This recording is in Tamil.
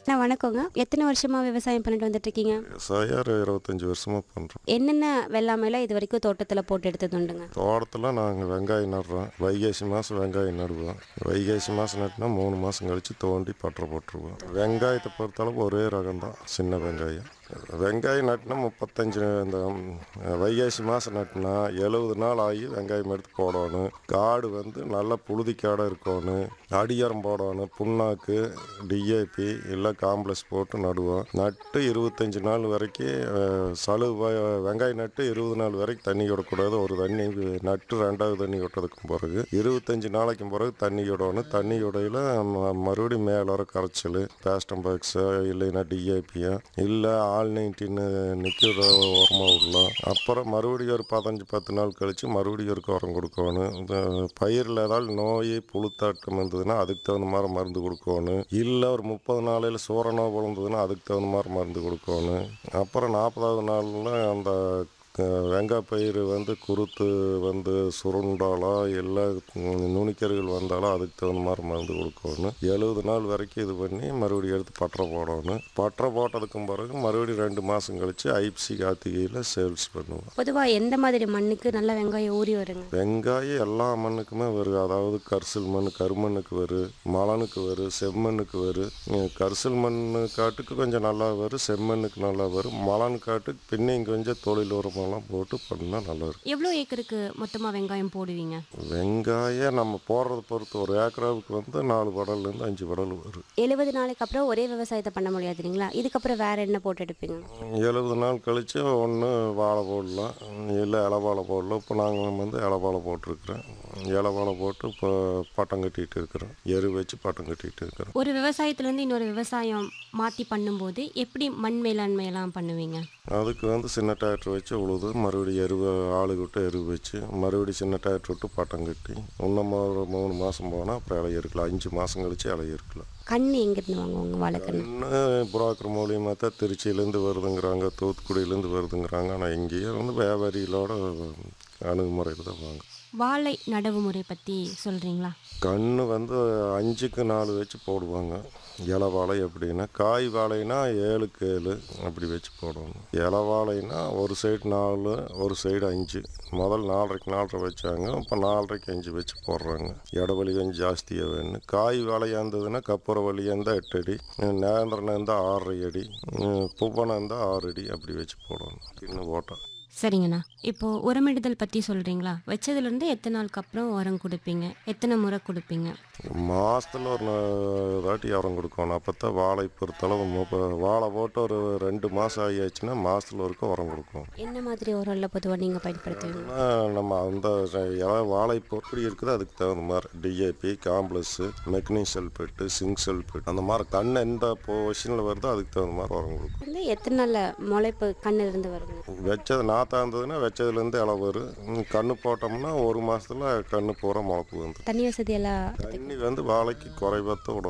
அண்ணா வணக்கங்க எத்தனை வருஷமா விவசாயம் பண்ணிட்டு வந்துட்டு இருக்கீங்க விவசாயம் இருபத்தஞ்சி வருஷமாக பண்ணுறோம் என்னென்ன வெள்ளாமைலாம் இது வரைக்கும் தோட்டத்தில் போட்டு எடுத்தது உண்டுங்க தோட்டத்தில் நாங்கள் வெங்காயம் நடுறோம் வைகாசி மாதம் வெங்காயம் நடுவோம் வைகாசி மாதம் நட்டுனா மூணு மாதம் கழித்து தோண்டி பட்டரை போட்டுருவோம் வெங்காயத்தை பொறுத்தளவு ஒரே ரகம் தான் சின்ன வெங்காயம் வெங்காயம் நட்டினா முப்பத்தஞ்சு இந்த ம், வைகாசி மாதம் நட்டினா எழுபது நாள் ஆகி வெங்காயம் எடுத்து போடணும் காடு வந்து நல்லா புழுதி காடாக இருக்கணும் அடியாரம் போடணும் புண்ணாக்கு டிஏபி இல்லை காம்ப்ளெக்ஸ் போட்டு நடுவோம் நட்டு இருபத்தஞ்சி நாள் வரைக்கும் அஹ், சலு வ- வெங்காயம் நட்டு இருபது நாள் வரைக்கும் தண்ணி விடக்கூடாது ஒரு தண்ணி நட்டு ரெண்டாவது தண்ணி விட்டதுக்கு பிறகு இருபத்தஞ்சி நாளைக்கு பிறகு தண்ணி விடணும் தண்ணி விடையில் மறுபடியும் மேலே கரைச்சல் பேஸ்டம் பாக்ஸோ இல்லைன்னா டிஏபியா இல்லை ஆல் நைன்டீன் நிற்கிற உரமாக விடலாம் அப்புறம் மறுபடியும் ஒரு பதினஞ்சு பத்து நாள் கழித்து மறுபடியும் ஒரு உரம் கொடுக்கணும் இந்த பயிரில் ஏதாவது நோய் புழுத்தாட்டம் இருந்ததுன்னா அதுக்கு தகுந்த மாதிரி மருந்து கொடுக்கணும் இல்லை ஒரு முப்பது நாளையில் சூரணோ விழுந்ததுன்னா அதுக்கு தகுந்த மாதிரி மருந்து கொடுக்கணும் அப்புறம் நாற்பதாவது நாளில் அந்த க- வெங்காய பயிர் வந்து குருத்து வந்து சுருண்டாலோ இல்லை நுனிக்கருகள் வந்தாலோ அதுக்கு தகுந்த மாதிரி மருந்து கொடுக்கணும் எழுபது நாள் வரைக்கும் இது பண்ணி மறுபடியும் எடுத்து பட்டரை போடணும் பட்டரை போட்டதுக்கும் பிறகு மறுபடியும் ரெண்டு மாதம் கழித்து ஐப்சி கார்த்திகையில் சேல்ஸ் பண்ணுவோம் பொதுவாக எந்த மாதிரி மண்ணுக்கு நல்ல வெங்காயம் ஊறி வருங்க வெங்காயம் எல்லா மண்ணுக்குமே வரும் அதாவது கரிசல் மண் கருமண்ணுக்கு வரும் மலனுக்கு வரும் செம்மண்ணுக்கு வரும் உம், கரிசல் மண் காட்டுக்கு கொஞ்சம் நல்லா வரும் செம்மண்ணுக்கு நல்லா வரும் மலன் காட்டுக்கு பின்னையும் கொஞ்சம் தொழில் உரமெல்லாம் போட்டு பண்ணால் நல்லா இருக்கும் எவ்வளோ ஏக்கருக்கு மொத்தமாக வெங்காயம் போடுவீங்க வெங்காயம் நம்ம போடுறத பொறுத்து ஒரு ஏக்கராவுக்கு வந்து நாலு படல்லேருந்து அஞ்சு படல் வரும் எழுபது நாளைக்கு அப்புறம் ஒரே விவசாயத்தை பண்ண முடியாது இல்லைங்களா இதுக்கப்புறம் வேற என்ன போட்டு எடுப்பீங்க எழுபது நாள் கழித்து ஒன்று வாழை போடலாம் இல்லை இலவாழை போடலாம் இப்போ நாங்கள் வந்து இலவாழை போட்டிருக்கிறோம் இலவாழை போட்டு இப்போ பட்டம் கட்டிகிட்டு இருக்கிறோம் எரு வச்சு பட்டம் கட்டிகிட்டு இருக்கிறோம் ஒரு விவசாயத்துலேருந்து இன்னொரு விவசாயம் மாற்றி பண்ணும்போது எப்படி மண் மேலாண்மையெல்லாம் பண்ணுவீங்க அதுக்கு வந்து சின்ன டிராக்டர் வச்சு உழுது மறுபடியும் எருவை ஆளு விட்டு எருவு வச்சு மறுபடியும் சின்ன டிராக்டர் விட்டு பட்டம் கட்டி இன்னும் ஒரு மூணு மாதம் போனால் அப்புறம் இலைய இருக்கலாம் அஞ்சு மாதம் கழிச்சு இலைய இருக்கலாம் கண் எங்கேருந்து வாங்குவாங்க வாழைக்கண்ணு இன்னும் புரோக்கர் மூலியமாக தான் திருச்சியிலேருந்து வருதுங்கிறாங்க தூத்துக்குடியிலேருந்து வருதுங்கிறாங்க ஆனால் இங்கேயே வந்து வியாபாரிகளோட அணுகுமுறையில் தான் வாங்க வாழை நடவு முறை பற்றி சொல்கிறீங்களா கன்று வந்து அஞ்சுக்கு நாலு வச்சு போடுவாங்க இலை வாழை எப்படின்னா காய் வாழைனா ஏழுக்கு ஏழு அப்படி வச்சு போடணும் இலை வாழைனா ஒரு சைடு நாலு ஒரு சைடு அஞ்சு முதல் நாலரைக்கு நாலரை வச்சாங்க இப்போ நாலரைக்கு அஞ்சு வச்சு போடுறாங்க இடவெளி கொஞ்சம் ஜாஸ்தியாக வேணும் காய் வாழையாக இருந்ததுன்னா கப்புற வழியாக இருந்தால் எட்டு அடி நேந்திரனா இருந்தால் ஆறரை அடி பூவனம் இருந்தால் ஆறு அடி அப்படி வச்சு போடணும் இன்னும் போட்டோம் சரிங்கண்ணா இப்போ உரமிடுதல் பற்றி சொல்கிறீங்களா வச்சதுலேருந்து எத்தனை நாளுக்கு அப்புறம் உரம் கொடுப்பீங்க எத்தனை முறை கொடுப்பீங்க மாதத்தில் ஒரு நா- வாட்டி உரம் கொடுக்கணும் அப்போ தான் வாழை பொறுத்தளவு முப்ப வாழை போட்டு ஒரு ரெண்டு மாதம் ஆகியாச்சுன்னா மாதத்தில் ஒருக்க உரம் கொடுக்கும் என்ன மாதிரி உரம்ல பொதுவாக நீங்கள் பயன்படுத்துவீங்க ஆனா, நம்ம அந்த இலை வாழை எப்படி இருக்குது அதுக்கு தகுந்த மாதிரி DAP complex magnesium sulphate zinc sulphate அந்த மாதிரி கண் எந்த பொசிஷனில் வருதோ அதுக்கு தகுந்த மாதிரி உரம் கொடுக்கும் வந்து எத்தனை நாளில் முளைப்பு கண்ணுல இருந்து வருங்க வச்சது நாத்தா இருந்ததுன்னா வச்சதுலேருந்து இலை வரும் ம், கண்ணு போட்டோம்னா ஒரு மாதத்தில் கண்ணு பூரா முளப்பு வந்துடும் தண்ணி வசதி எல்லாம் தண்ணி வந்து வாழைக்கு குறைவாக விட